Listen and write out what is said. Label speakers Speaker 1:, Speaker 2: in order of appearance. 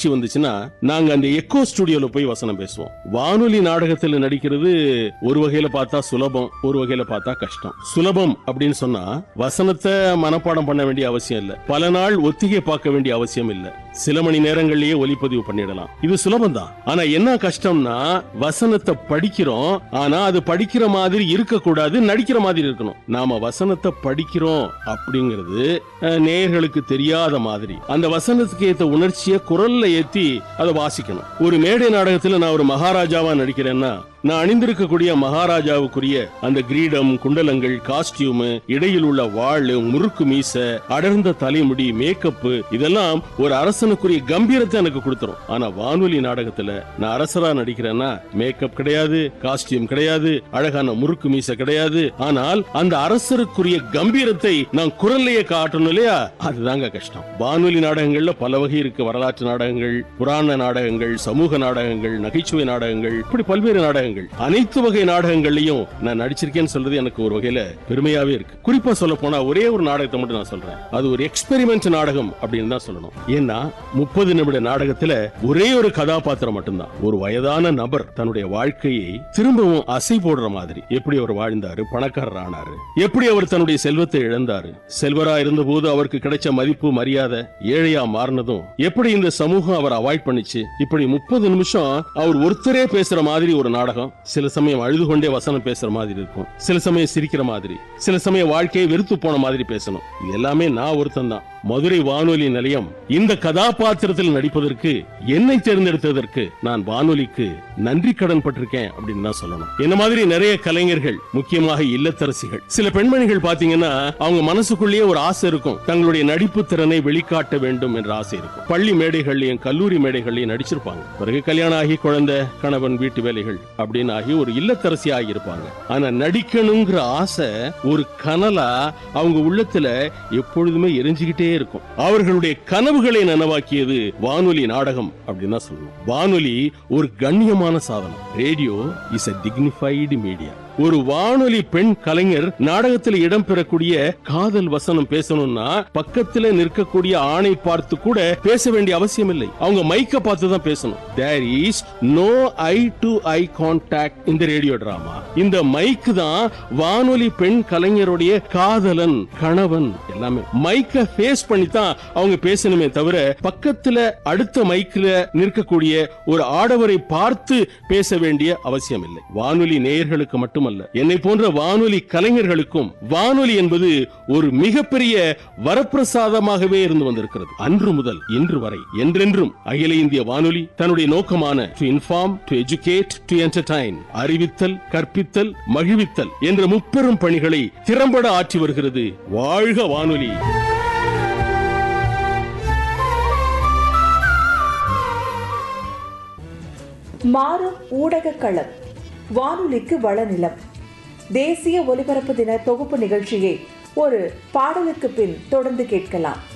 Speaker 1: காட்சி வந்துச்சுன்னா நாங்க அந்த எக்கோ ஸ்டுடியோல போய் வசனம் பேசுவோம் வானொலி நாடகத்துல நடிக்கிறது ஒரு வகையில பார்த்தா சுலபம் ஒரு வகையில பார்த்தா கஷ்டம் சுலபம் அப்படின்னு சொன்னா வசனத்தை மனப்பாடம் பண்ண வேண்டிய அவசியம் இல்ல பல நாள் ஒத்திகை பார்க்க வேண்டிய அவசியம் இல்ல சில மணி நேரங்கள்லயே ஒலிப்பதிவு பண்ணிடலாம் இது சுலபம் தான் ஆனா என்ன கஷ்டம்னா வசனத்தை படிக்கிறோம் ஆனா அது படிக்கிற மாதிரி இருக்க கூடாது நடிக்கிற மாதிரி இருக்கணும் நாம வசனத்தை படிக்கிறோம் அப்படிங்கிறது அஹ், நேயர்களுக்கு தெரியாத மாதிரி அந்த வசனத்துக்கு ஏத்த உணர்ச்சியை குரல்ல ஏத்தி அதை வாசிக்கணும் ஒரு மேடை நாடகத்துல நான் ஒரு மகாராஜாவா நடிக்கிறேன்னா நான் அணிந்திருக்கக்கூடிய மகாராஜாவுக்குரிய அந்த கிரீடம் குண்டலங்கள் காஸ்டியூம் இடையில் உள்ள வாள் முறுக்கு மீச அடர்ந்த தலைமுடி மேக்கப் இதெல்லாம் ஒரு அரசனுக்குரிய கம்பீரத்தை எனக்கு கொடுத்துரும் ஆனா வானொலி நாடகத்துல நான் அரசரா நடிக்கிறேன்னா மேக்கப் கிடையாது காஸ்டியூம் கிடையாது அழகான முறுக்கு மீச கிடையாது ஆனால் அந்த அரசருக்குரிய கம்பீரத்தை நான் குரல்லையே காட்டணும் இல்லையா அதுதாங்க கஷ்டம் வானொலி நாடகங்கள்ல பல வகை இருக்கு வரலாற்று நாடகங்கள் புராண நாடகங்கள் சமூக நாடகங்கள் நகைச்சுவை நாடகங்கள் இப்படி பல்வேறு நாடகங்கள் அனைத்து வகை நாடகங்கள்லயும் நான் நடிச்சிருக்கேன்னு சொல்றது எனக்கு ஒரு வகையில பெருமையாவே இருக்கு குறிப்பா சொல்ல போனா ஒரே ஒரு நாடகத்தை மட்டும் நான் சொல்றேன் அது ஒரு எக்ஸ்பெரிமெண்ட் நாடகம் அப்படின்னு தான் சொல்லணும் ஏன்னா முப்பது நிமிட நாடகத்துல ஒரே ஒரு கதாபாத்திரம் மட்டும்தான் ஒரு வயதான நபர் தன்னுடைய வாழ்க்கையை திரும்பவும் அசை போடுற மாதிரி எப்படி அவர் வாழ்ந்தாரு பணக்காரர் ஆனாரு எப்படி அவர் தன்னுடைய செல்வத்தை இழந்தாரு செல்வரா இருந்தபோது அவருக்கு கிடைச்ச மதிப்பு மரியாதை ஏழையா மாறினதும் எப்படி இந்த சமூகம் அவர் அவாய்ட் பண்ணுச்சு இப்படி முப்பது நிமிஷம் அவர் ஒருத்தரே பேசுற மாதிரி ஒரு நாடகம் சில சமயம் அழுது கொண்டே வசனம் பேசுற மாதிரி இருக்கும் சில சமயம் சிரிக்கிற மாதிரி சில சமயம் வாழ்க்கையை வெறுத்து போன மாதிரி பேசணும் இது எல்லாமே நான் ஒருத்தன் தான் மதுரை வானொலி நிலையம் இந்த கதாபாத்திரத்தில் நடிப்பதற்கு என்னை தேர்ந்தெடுத்ததற்கு நான் வானொலிக்கு நன்றி கடன் பட்டிருக்கேன் அப்படின்னு தான் சொல்லணும் என்ன மாதிரி நிறைய கலைஞர்கள் முக்கியமாக இல்லத்தரசிகள் சில பெண்மணிகள் பாத்தீங்கன்னா அவங்க மனசுக்குள்ளேயே ஒரு ஆசை இருக்கும் தங்களுடைய நடிப்பு திறனை வெளிக்காட்ட வேண்டும் என்ற ஆசை இருக்கும் பள்ளி மேடைகள்லயும் கல்லூரி மேடைகள்லயும் நடிச்சிருப்பாங்க பிறகு கல்யாணம் ஆகி குழந்தை கணவன் வீட்டு வேலைகள் அப்படின்னு ஆகி ஒரு இல்லத்தரசி ஆகி இருப்பாங்க ஆனா நடிக்கணுங்கிற ஆசை ஒரு கனலா அவங்க உள்ளத்துல எப்பொழுதுமே எரிஞ்சுக்கிட்டே இருக்கும் அவர்களுடைய கனவுகளை நனவாக்கியது வானொலி நாடகம் அப்படின்னு தான் சொல்லணும் வானொலி ஒரு கண்ணியமான சாதனம் radio is a dignified media ஒரு வானொலி பெண் கலைஞர் நாடகத்தில் இடம்பெறக்கூடிய காதல் வசனம் பேசணும்னா பக்கத்துல நிற்கக்கூடிய ஆணை பார்த்து கூட பேச வேண்டிய அவசியம் இல்லை அவங்க மைக்க பார்த்து தான் பேசணும் there is no eye to eye contact இந்த ரேடியோ டிராமா இந்த மைக் தான் வானொலி பெண் கலைஞருடைய காதலன் கணவன் எல்லாமே மைக்க ஃபேஸ் பண்ணி தான் அவங்க பேசணுமே தவிர பக்கத்துல அடுத்த மைக்ல நிற்கக்கூடிய ஒரு ஆடவரை பார்த்து பேச வேண்டிய அவசியம் இல்லை வானொலி நேயர்களுக்கு மட்டுமல்ல என்னை போன்ற வானொலி கலைஞர்களுக்கும் வானொலி என்பது ஒரு மிகப்பெரிய வரப்பிரசாதமாகவே இருந்து வந்திருக்கிறது அன்று முதல் இன்று வரை என்றென்றும் அகில இந்திய வானொலி தன்னுடைய நோக்கமான to inform to educate to entertain அறிவித்தல் கற்பித்தல் மகிழ்வித்தல் என்ற முப்பெரும் பணிகளை திறம்பட ஆற்றி வருகிறது வாழ்க வானொலி
Speaker 2: மாறும் ஊடக களம் வானொலிக்கு வளநிலம் தேசிய ஒலிபரப்பு தின தொகுப்பு நிகழ்ச்சியை ஒரு பாடலுக்கு பின் தொடர்ந்து கேட்கலாம்